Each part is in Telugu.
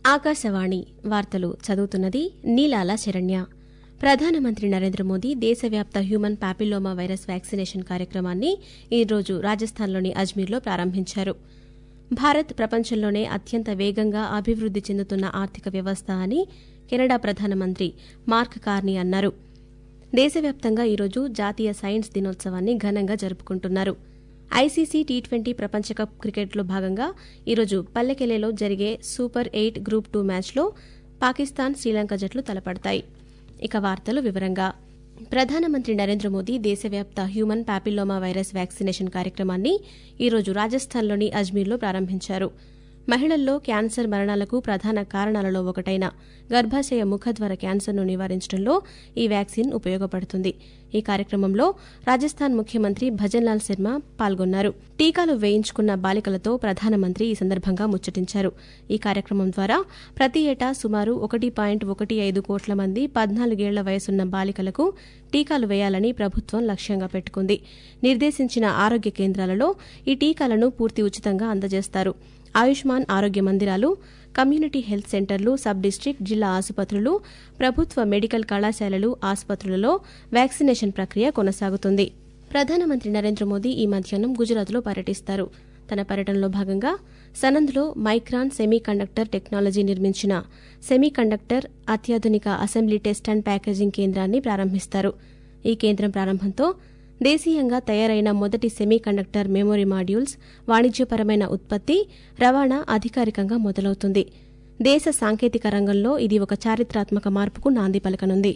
ఆకాశవాణి వార్తలు చదువుతున్నది నీలాల శరణ్య ప్రధానమంత్రి నరేంద్ర మోదీ దేశవ్యాప్త హ్యూమన్ పాపిల్లోమా వైరస్ వ్యాక్సినేషన్ కార్యక్రమాన్ని ఈ రోజు రాజస్థాన్లోని అజ్మీర్లో ప్రారంభించారు భారత్ ప్రపంచంలోనే అత్యంత వేగంగా అభివృద్ది చెందుతున్న ఆర్థిక వ్యవస్థ అని కెనడా ప్రధానమంత్రి మార్క్ కార్నీ అన్నారు దేశవ్యాప్తంగా ఈరోజు జాతీయ సైన్స్ దినోత్సవాన్ని ఘనంగా జరుపుకుంటున్నారు ఐసీసీ టీ ట్వంటీ ప్రపంచ కప్ క్రికెట్లో భాగంగా ఈరోజు పల్లెకెలెలో జరిగే సూపర్ ఎయిట్ గ్రూప్ టూ మ్యాచ్లో పాకిస్తాన్ శ్రీలంక జట్లు తలపడతాయి ఇక వార్తలు వివరంగా ప్రధానమంత్రి నరేంద్ర మోదీ దేశవ్యాప్త హ్యూమన్ పాపిల్లోమా వైరస్ వ్యాక్సినేషన్ కార్యక్రమాన్ని ఈరోజు రాజస్థాన్లోని అజ్మీర్లో ప్రారంభించారు మహిళల్లో క్యాన్సర్ మరణాలకు ప్రధాన కారణాలలో ఒకటైన గర్భాశయ ముఖద్వార క్యాన్సర్ను నివారించడంలో ఈ వ్యాక్సిన్ ఉపయోగపడుతుంది ఈ కార్యక్రమంలో రాజస్థాన్ ముఖ్యమంత్రి భజన్లాల్ శర్మ పాల్గొన్నారు టీకాలు వేయించుకున్న బాలికలతో ప్రధానమంత్రి ఈ సందర్భంగా ముచ్చటించారు ఈ కార్యక్రమం ద్వారా ప్రతి ఏటా సుమారు ఒకటి పాయింట్ ఒకటి ఐదు కోట్ల మంది పద్నాలుగేళ్ల వయసున్న బాలికలకు టీకాలు వేయాలని ప్రభుత్వం లక్ష్యంగా పెట్టుకుంది నిర్దేశించిన ఆరోగ్య కేంద్రాలలో ఈ టీకాలను పూర్తి ఉచితంగా అందజేస్తారు ఆయుష్మాన్ ఆరోగ్య మందిరాలు కమ్యూనిటీ హెల్త్ సెంటర్లు సబ్ డిస్టిక్ జిల్లా ఆసుపత్రులు ప్రభుత్వ మెడికల్ కళాశాలలు ఆసుపత్రులలో వ్యాక్సినేషన్ ప్రక్రియ కొనసాగుతుంది ప్రధానమంత్రి నరేంద్ర మోదీ ఈ మధ్యాహ్నం గుజరాత్లో పర్యటిస్తారు తన పర్యటనలో భాగంగా సనంద్లో మైక్రాన్ సెమీ కండక్టర్ టెక్నాలజీ నిర్మించిన సెమీ కండక్టర్ అత్యాధునిక అసెంబ్లీ టెస్ట్ అండ్ ప్యాకేజింగ్ కేంద్రాన్ని ప్రారంభిస్తారు ఈ కేంద్రం ప్రారంభంతో దేశీయంగా తయారైన మొదటి సెమీ కండక్టర్ మెమొరీ మాడ్యూల్స్ వాణిజ్యపరమైన ఉత్పత్తి రవాణా అధికారికంగా మొదలవుతుంది దేశ సాంకేతిక రంగంలో ఇది ఒక చారిత్రాత్మక మార్పుకు నాంది పలకనుంది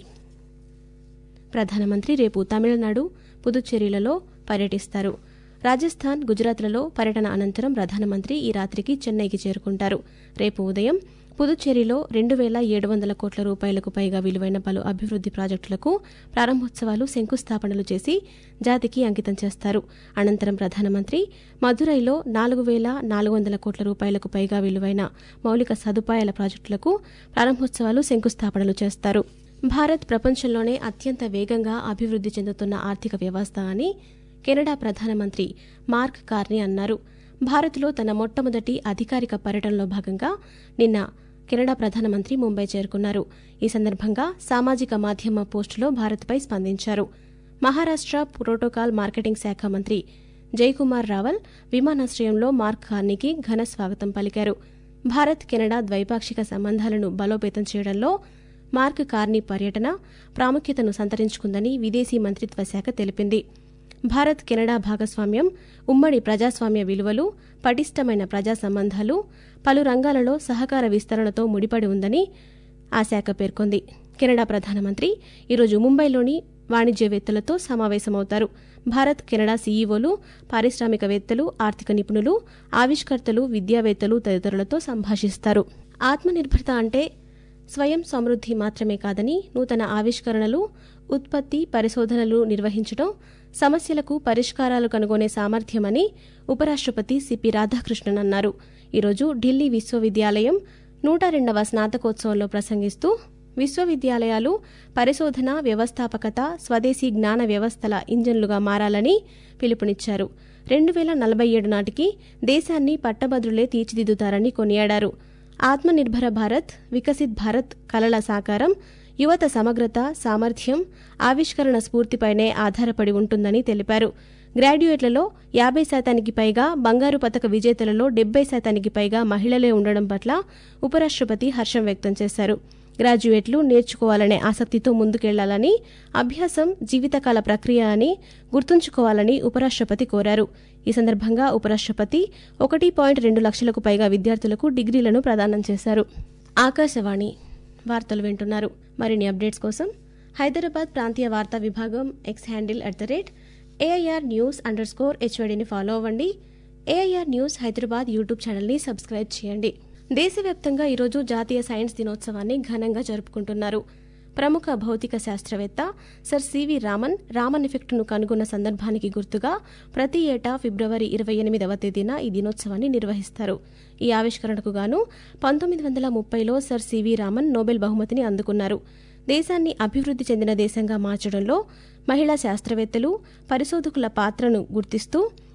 ప్రధానమంత్రి రేపు తమిళనాడు పుదుచ్చేరిలలో పర్యటిస్తారు రాజస్థాన్ గుజరాత్లలో పర్యటన అనంతరం ప్రధానమంత్రి ఈ రాత్రికి చెన్నైకి చేరుకుంటారు రేపు ఉదయం పుదుచ్చేరిలో రెండు వేల ఏడు వందల కోట్ల రూపాయలకు పైగా విలువైన పలు అభివృద్ది ప్రాజెక్టులకు ప్రారంభోత్సవాలు శంకుస్థాపనలు చేసి జాతికి అంకితం చేస్తారు అనంతరం ప్రధానమంత్రి మదురైలో నాలుగు వేల నాలుగు వందల కోట్ల రూపాయలకు పైగా విలువైన మౌలిక సదుపాయాల ప్రాజెక్టులకు ప్రారంభోత్సవాలు శంకుస్థాపనలు చేస్తారు భారత్ ప్రపంచంలోనే అత్యంత వేగంగా అభివృద్ది చెందుతున్న ఆర్థిక వ్యవస్థ అని కెనడా ప్రధానమంత్రి మార్క్ కార్నీ అన్నారు భారత్లో తన మొట్టమొదటి అధికారిక పర్యటనలో భాగంగా నిన్న కెనడా ప్రధానమంత్రి ముంబై చేరుకున్నారు ఈ సందర్భంగా సామాజిక మాధ్యమ పోస్టులో భారత్పై స్పందించారు మహారాష్ట ప్రోటోకాల్ మార్కెటింగ్ శాఖ మంత్రి జయకుమార్ రావల్ విమానాశ్రయంలో మార్క్ కార్నీకి ఘన స్వాగతం పలికారు భారత్ కెనడా ద్వైపాక్షిక సంబంధాలను బలోపేతం చేయడంలో మార్క్ కార్నీ పర్యటన ప్రాముఖ్యతను సంతరించుకుందని విదేశీ మంత్రిత్వ శాఖ తెలిపింది భారత్ కెనడా భాగస్వామ్యం ఉమ్మడి ప్రజాస్వామ్య విలువలు పటిష్టమైన ప్రజా సంబంధాలు పలు రంగాలలో సహకార విస్తరణతో ముడిపడి ఉందని ఆ శాఖ పేర్కొంది కెనడా ప్రధానమంత్రి ఈరోజు ముంబైలోని వాణిజ్యవేత్తలతో సమావేశమవుతారు భారత్ కెనడా సీఈఓలు పారిశ్రామికవేత్తలు ఆర్థిక నిపుణులు ఆవిష్కర్తలు విద్యావేత్తలు తదితరులతో సంభాషిస్తారు ఆత్మనిర్భరత అంటే స్వయం సమృద్ధి మాత్రమే కాదని నూతన ఆవిష్కరణలు ఉత్పత్తి పరిశోధనలు నిర్వహించడం సమస్యలకు పరిష్కారాలు కనుగొనే సామర్థ్యమని ఉపరాష్టపతి సిపి రాధాకృష్ణన్ అన్నారు ఈరోజు ఢిల్లీ విశ్వవిద్యాలయం నూట రెండవ స్నాతకోత్సవంలో ప్రసంగిస్తూ విశ్వవిద్యాలయాలు పరిశోధన వ్యవస్థాపకత స్వదేశీ జ్ఞాన వ్యవస్థల ఇంజన్లుగా మారాలని పిలుపునిచ్చారు రెండు వేల నలభై ఏడు నాటికి దేశాన్ని పట్టభద్రులే తీర్చిదిద్దుతారని కొనియాడారు ఆత్మనిర్భర భారత్ వికసిత్ భారత్ కలల సాకారం యువత సమగ్రత సామర్థ్యం ఆవిష్కరణ స్ఫూర్తిపైనే ఆధారపడి ఉంటుందని తెలిపారు గ్రాడ్యుయేట్లలో యాభై శాతానికి పైగా బంగారు పతక విజేతలలో డెబ్బై శాతానికి పైగా మహిళలే ఉండడం పట్ల ఉపరాష్టపతి హర్షం వ్యక్తం చేశారు గ్రాడ్యుయేట్లు నేర్చుకోవాలనే ఆసక్తితో ముందుకెళ్లాలని అభ్యాసం జీవితకాల ప్రక్రియ అని గుర్తుంచుకోవాలని ఉపరాష్టపతి కోరారు ఈ సందర్భంగా ఉపరాష్టపతి ఒకటి పాయింట్ రెండు లక్షలకు పైగా విద్యార్థులకు డిగ్రీలను ప్రదానం చేశారు ఆకాశవాణి వార్తలు వింటున్నారు మరిన్ని అప్డేట్స్ కోసం హైదరాబాద్ ప్రాంతీయ వార్తా విభాగం X handle at the rate AIR news underscore హెచ్వైడిని ఫాలో అవ్వండి ఏఐఆర్ న్యూస్ హైదరాబాద్ యూట్యూబ్ ఛానల్ని సబ్స్క్రైబ్ చేయండి దేశవ్యాప్తంగా ఈరోజు జాతీయ సైన్స్ దినోత్సవాన్ని ఘనంగా జరుపుకుంటున్నారు ప్రముఖ భౌతిక శాస్త్రవేత్త సర్ సివి రామన్ రామన్ ఎఫెక్టును కనుగొన్న సందర్భానికి గుర్తుగా ప్రతి ఏటా ఫిబ్రవరి ఇరవై ఎనిమిదవ తేదీన ఈ దినోత్సవాన్ని నిర్వహిస్తారు ఈ ఆవిష్కరణకు గాను పంతొమ్మిది వందల ముప్పైలో సర్ సివి రామన్ నోబెల్ బహుమతిని అందుకున్నారు దేశాన్ని అభివృద్ది చెందిన దేశంగా మార్చడంలో మహిళా శాస్త్రవేత్తలు పరిశోధకుల పాత్రను గుర్తిస్తూ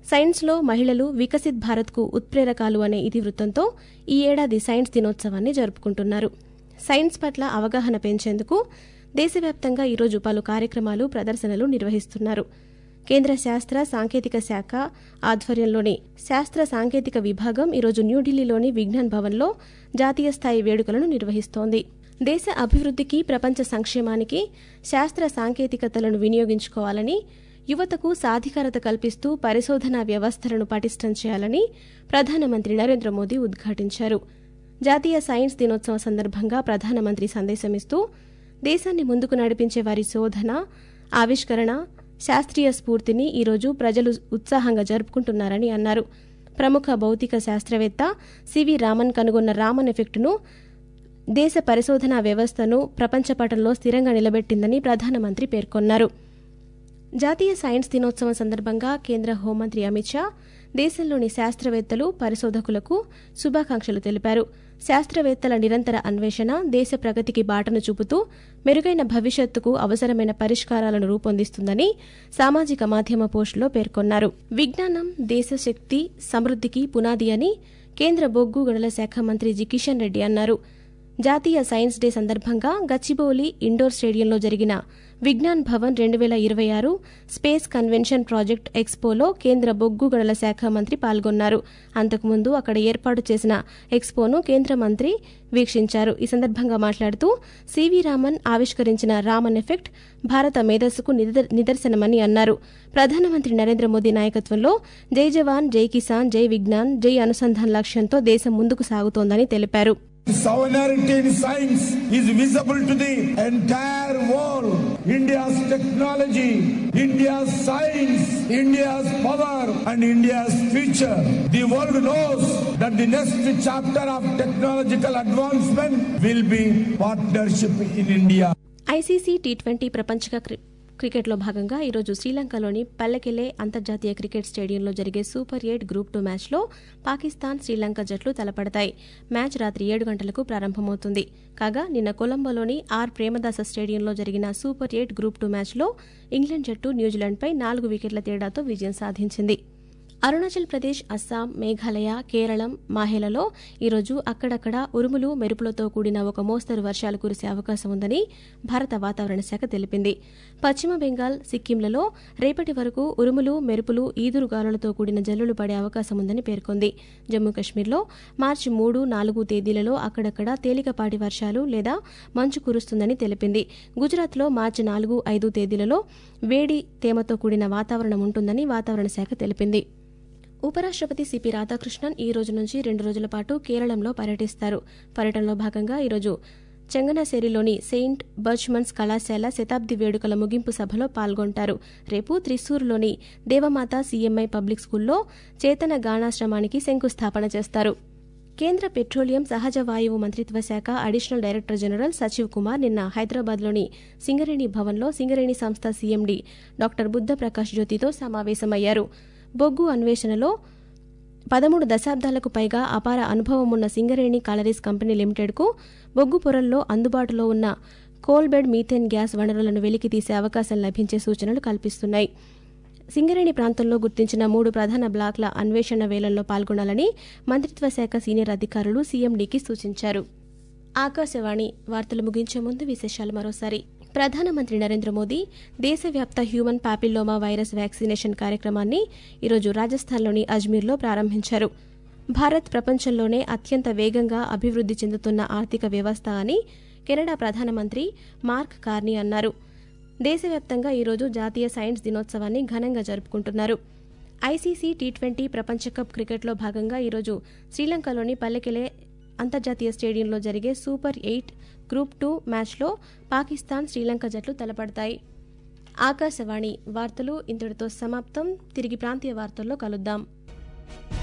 సైన్స్లో మహిళలు వికసిత్ భారత్కు ఉత్ప్రేరకాలు అనే ఇతివృత్తంతో ఈ ఏడాది సైన్స్ దినోత్సవాన్ని జరుపుకుంటున్నారు సైన్స్ పట్ల అవగాహన పెంచేందుకు దేశవ్యాప్తంగా ఈరోజు పలు కార్యక్రమాలు ప్రదర్శనలు నిర్వహిస్తున్నారు కేంద్ర శాస్త్ర సాంకేతిక శాఖ ఆధ్వర్యంలోని శాస్త్ర సాంకేతిక విభాగం ఈరోజు న్యూఢిల్లీలోని విజ్ఞాన్ భవన్లో జాతీయ స్థాయి వేడుకలను నిర్వహిస్తోంది దేశ అభివృద్ధికి ప్రపంచ సంక్షేమానికి శాస్త్ర సాంకేతికతలను వినియోగించుకోవాలని యువతకు సాధికారత కల్పిస్తూ పరిశోధనా వ్యవస్థలను పటిష్టం చేయాలని ప్రధానమంత్రి నరేంద్ర మోదీ ఉద్ఘాటించారు జాతీయ సైన్స్ దినోత్సవం సందర్భంగా ప్రధానమంత్రి సందేశమిస్తూ దేశాన్ని ముందుకు నడిపించే వారి శోధన ఆవిష్కరణ శాస్త్రీయ స్ఫూర్తిని ఈరోజు ప్రజలు ఉత్సాహంగా జరుపుకుంటున్నారని అన్నారు ప్రముఖ భౌతిక శాస్త్రవేత్త సివి రామన్ కనుగొన్న రామన్ ఎఫెక్టును దేశ పరిశోధనా వ్యవస్థను ప్రపంచపటంలో స్థిరంగా నిలబెట్టిందని ప్రధానమంత్రి పేర్కొన్నారు జాతీయ సైన్స్ దినోత్సవం సందర్భంగా కేంద్ర హోంమంత్రి అమిత్ షా దేశంలోని శాస్త్రవేత్తలు పరిశోధకులకు శుభాకాంక్షలు తెలిపారు శాస్త్రవేత్తల నిరంతర అన్వేషణ దేశ ప్రగతికి బాటను చూపుతూ మెరుగైన భవిష్యత్తుకు అవసరమైన పరిష్కారాలను రూపొందిస్తుందని సామాజిక మాధ్యమ పోస్టులో పేర్కొన్నారు విజ్ఞానం దేశ శక్తి సమృద్ధికి పునాది అని కేంద్ర బొగ్గు గనుల శాఖ మంత్రి జి కిషన్ రెడ్డి అన్నారు జాతీయ సైన్స్ డే సందర్భంగా గచ్చిబౌలి ఇండోర్ స్టేడియంలో జరిగిన విజ్ఞాన్ భవన్ రెండు వేల ఇరవై ఆరు స్పేస్ కన్వెన్షన్ ప్రాజెక్ట్ ఎక్స్పోలో కేంద్ర బొగ్గు గనుల శాఖ మంత్రి పాల్గొన్నారు అంతకుముందు అక్కడ ఏర్పాటు చేసిన ఎక్స్పోను కేంద్ర మంత్రి వీక్షించారు ఈ సందర్భంగా మాట్లాడుతూ సివి రామన్ ఆవిష్కరించిన రామన్ ఎఫెక్ట్ భారత మేధస్సుకు నిదర్శనమని అన్నారు ప్రధానమంత్రి నరేంద్ర మోదీ నాయకత్వంలో జై జవాన్ జై కిసాన్ జై విజ్ఞాన్ జై అనుసంధాన్ లక్ష్యంతో దేశం ముందుకు సాగుతోందని తెలిపారు Sovereignty in science is visible to the entire world. India's technology, India's science, India's power, and India's future. The world knows that the next chapter of technological advancement will be partnership in India. ICC T twenty ప్రపంచ కప్ క్రికెట్లో భాగంగా ఈరోజు శ్రీలంకలోని పల్లెకెలే అంతర్జాతీయ క్రికెట్ స్టేడియంలో జరిగే సూపర్ ఎయిట్ గ్రూప్ టూ మ్యాచ్లో పాకిస్తాన్ శ్రీలంక జట్లు తలపడతాయి మ్యాచ్ రాత్రి ఏడు గంటలకు ప్రారంభమవుతుంది కాగా నిన్న కొలంబోలోని ఆర్ ప్రేమదాస స్టేడియంలో జరిగిన సూపర్ ఎయిట్ గ్రూప్ టూ మ్యాచ్లో ఇంగ్లాండ్ జట్టు న్యూజిలాండ్పై నాలుగు వికెట్ల తేడాతో విజయం సాధించింది అరుణాచల్ ప్రదేశ్ అస్సాం మేఘాలయ కేరళం మాహేలలో ఈరోజు అక్కడక్కడ ఉరుములు మెరుపులతో కూడిన ఒక మోస్తరు వర్షాలు కురిసే అవకాశం ఉందని భారత వాతావరణ శాఖ తెలిపింది పశ్చిమ బెంగాల్ సిక్కింలలో రేపటి వరకు ఉరుములు మెరుపులు ఈదురుగాలులతో కూడిన జల్లులు పడే అవకాశం ఉందని పేర్కొంది జమ్మూ కశ్మీర్లో మార్చి మూడు నాలుగు తేదీలలో అక్కడక్కడ తేలికపాటి వర్షాలు లేదా మంచు కురుస్తుందని తెలిపింది గుజరాత్లో మార్చి నాలుగు ఐదు తేదీలలో వేడి తేమతో కూడిన వాతావరణం ఉంటుందని వాతావరణ శాఖ తెలిపింది ఉపరాష్ట్రపతి సిపి రాధాకృష్ణన్ ఈ రోజు నుంచి రెండు రోజుల పాటు కేరళంలో పర్యటిస్తారు పర్యటనలో భాగంగా ఈరోజు చెంగనసేరిలోని సెయింట్ బర్చ్మన్స్ కళాశాల శతాబ్ది వేడుకల ముగింపు సభలో పాల్గొంటారు రేపు త్రిశూర్లోని దేవమాత సీఎంఐ పబ్లిక్ స్కూల్లో చేతన గానాశ్రమానికి శంకుస్థాపన చేస్తారు కేంద్ర పెట్రోలియం సహజ వాయువు మంత్రిత్వ శాఖ additional director general Sachiv Kumar నిన్న హైదరాబాద్లోని సింగరేణి భవన్లో సింగరేణి సంస్థ సీఎండీ డాక్టర్ బుద్ధ ప్రకాష్ జ్యోతితో సమావేశమయ్యారు బొగ్గు అన్వేషణలో పదమూడు దశాబ్దాలకు పైగా అపార అనుభవం ఉన్న సింగరేణి కాలరీస్ కంపెనీ లిమిటెడ్కు బొగ్గు పొరల్లో అందుబాటులో ఉన్న కోల్బెడ్ మీథేన్ గ్యాస్ వనరులను వెలికి తీసే అవకాశం లభించే సూచనలు కల్పిస్తున్నాయి సింగరేణి ప్రాంతంలో గుర్తించిన మూడు ప్రధాన బ్లాక్ల అన్వేషణ వేలంలో పాల్గొనాలని మంత్రిత్వ శాఖ సీనియర్ అధికారులు సీఎండీకి సూచించారు ఆకాశవాణి వార్తలు ముగించే ముందు విశేషాలు మరోసారి ప్రధానమంత్రి నరేంద్ర మోదీ దేశవ్యాప్త హ్యూమన్ పాపిల్లోమా వైరస్ వ్యాక్సినేషన్ కార్యక్రమాన్ని ఈరోజు రాజస్థాన్లోని అజ్మీర్లో ప్రారంభించారు భారత్ ప్రపంచంలోనే అత్యంత వేగంగా అభివృద్ది చెందుతున్న ఆర్థిక వ్యవస్థ అని కెనడా ప్రధానమంత్రి మార్క్ కార్నీ అన్నారు దేశవ్యాప్తంగా ఈరోజు జాతీయ సైన్స్ దినోత్సవాన్ని ఘనంగా జరుపుకుంటున్నారు ఐసీసీ టీ ట్వంటీ ప్రపంచ కప్ క్రికెట్లో భాగంగా ఈరోజు శ్రీలంకలోని పల్లెకెలే అంతర్జాతీయ స్టేడియంలో జరిగే సూపర్ ఎయిట్ గ్రూప్ టూ మ్యాచ్లో పాకిస్తాన్ శ్రీలంక జట్లు తలపడతాయి ఆకాశవాణి వార్తలు ఇంతటితో సమాప్తం తిరిగి ప్రాంతీయ వార్తల్లో కలుద్దాం